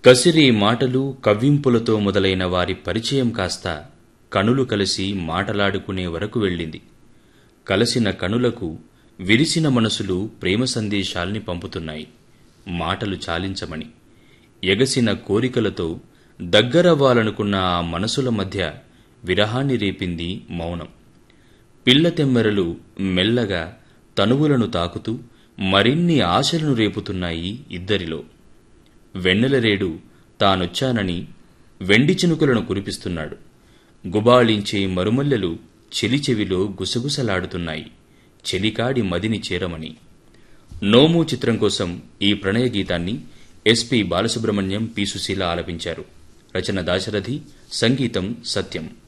కసిరి మాటలు కవ్వింపులతో మొదలైన వారి పరిచయం కాస్త కనులు కలిసి మాటలాడుకునే వరకు వెళ్ళింది కలసిన కనులకు విరిసిన మనసులు ప్రేమ సందేశాల్ని పంపుతున్నాయి మాటలు చాలించమని ఎగసిన కోరికలతో దగ్గరవ్వాలనుకున్న ఆ మనసుల మధ్య విరహాన్ని రేపింది మౌనం పిల్ల తెమ్మెరలు మెల్లగా తనువులను తాకుతూ మరిన్ని ఆశలను రేపుతున్నాయి ఇద్దరిలో వెన్నెలరేడు తానొచ్చానని వెండి చినుకులను కురిపిస్తున్నాడు గుబాళించే మరుమల్లెలు చెలిచెవిలో గుసగుసలాడుతున్నాయి చెలికాడి మదిని చేరమని నోము చిత్రం కోసం ఈ ప్రణయ గీతాన్ని ఎస్పి బాలసుబ్రహ్మణ్యం పి సుశీల ఆలపించారు రచన దాశరథి సంగీతం సత్యం